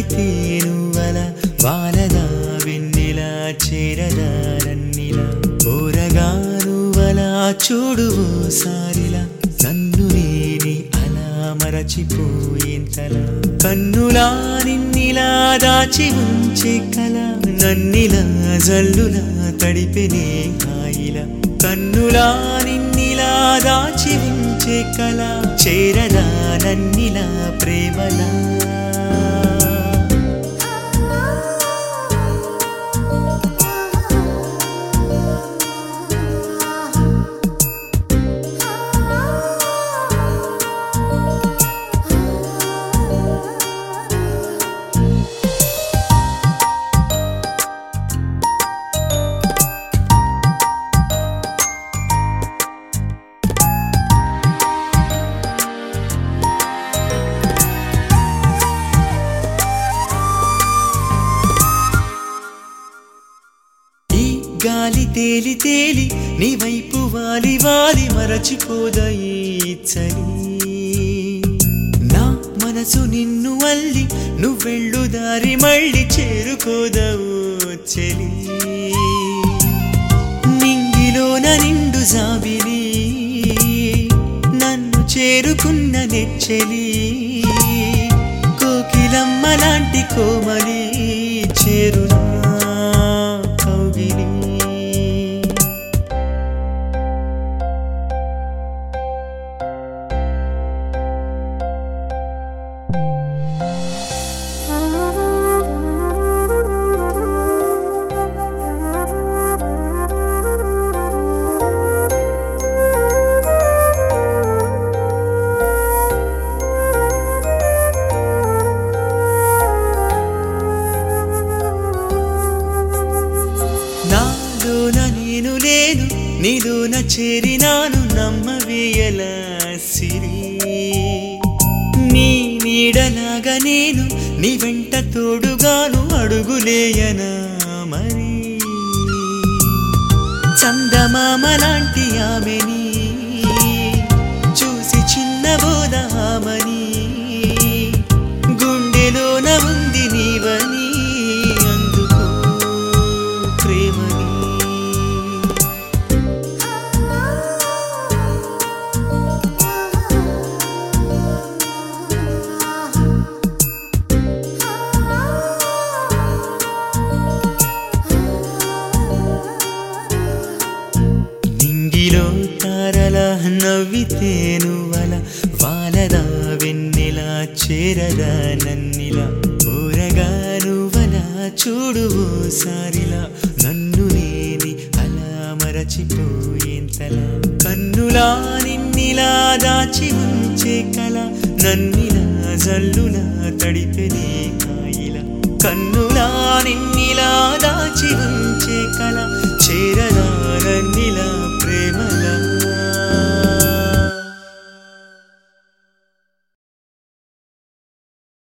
నవ్వితేనువల వాలదా వెన్నెలా చేరదా నన్నిలా ఓరగానువల చూడు సారిలా నన్ను నేని అలా మరచిపోయేంతలా కన్నులా నిన్నిలా దాచి ఉంచే కల నన్నిలా జల్లులా తడిపెనే హాయిలా కన్నులా నిన్నిలా దాచి ఉంచే కల చేరదా నన్నిలా ప్రేమలా ఈ గాలి తేలి తేలి నీ వైపు వాలి వాలి మరచిపోదా ఈ చలి నా మనసు నిన్ను అల్లి నువ్వెళ్ళు దారి మళ్ళీ చేరుకోదవు చెలి నింగిలోన నిండు జాబిలి నన్ను చేరుకున్న నెచ్చెలి కోకిలమ్మ లాంటి కోమలి చేరునా కౌగిలి నాలోన నేను లేను నీలోన చేరినాను నమ్మవేయల సిరి నీ నీడలాగా నేను నీ వెంట తోడుగాను అడుగులేయనా మరి చందమామ లాంటి ఆమెని చూసి చిన్నబోదామని గుండెలోన ఉంది నీవని అందుకో ప్రేమని నింగిలో తారల నవ్వితేను వల వాలదా వెన్నెలా చేరదా నన్నిలా ఊరగాను వల చూడు సారిలా నన్ను నేని అలా మరచిపోయేంతలా కన్నులా నిన్నిలా దాచి ఉంచే కల నన్నిలా జల్లులా తడిపెనే కాయిలా కన్నులా నిన్నిలా దాచి ఉంచే కల చేరదా నన్నిలా